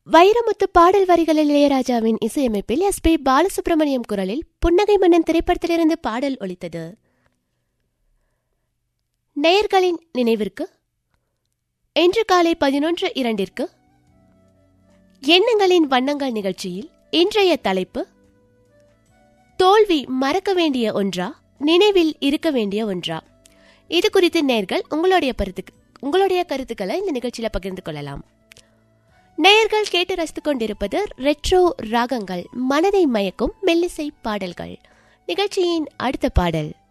வைரமுத்து பாடல் வரிகளில் இளையராஜாவின் இசையமைப்பில் எஸ் பி பாலசுப்ரமணியம் குரலில் புன்னகை மன்னன் திரைப்படத்திலிருந்து பாடல் ஒலித்தது நேயர்களின் நினைவிற்கு இன்று காலை பதினொன்று இரண்டிற்கு எண்ணங்களின் வண்ணங்கள் நிகழ்ச்சியில் இன்றைய தலைப்பு தோல்வி மறக்க வேண்டிய ஒன்றா நினைவில் இருக்க வேண்டிய ஒன்றா இது குறித்து நேர்கள் உங்களுடைய கருத்து உங்களுடைய கருத்துக்களை இந்த நிகழ்ச்சியில பகிர்ந்து கொள்ளலாம் நேயர்கள் கேட்டு ரசித்துக் கொண்டிருப்பது ரெட்ரோ ராகங்கள் மனதை மயக்கும் மெல்லிசை பாடல்கள் நிகழ்ச்சியின் அடுத்த பாடல்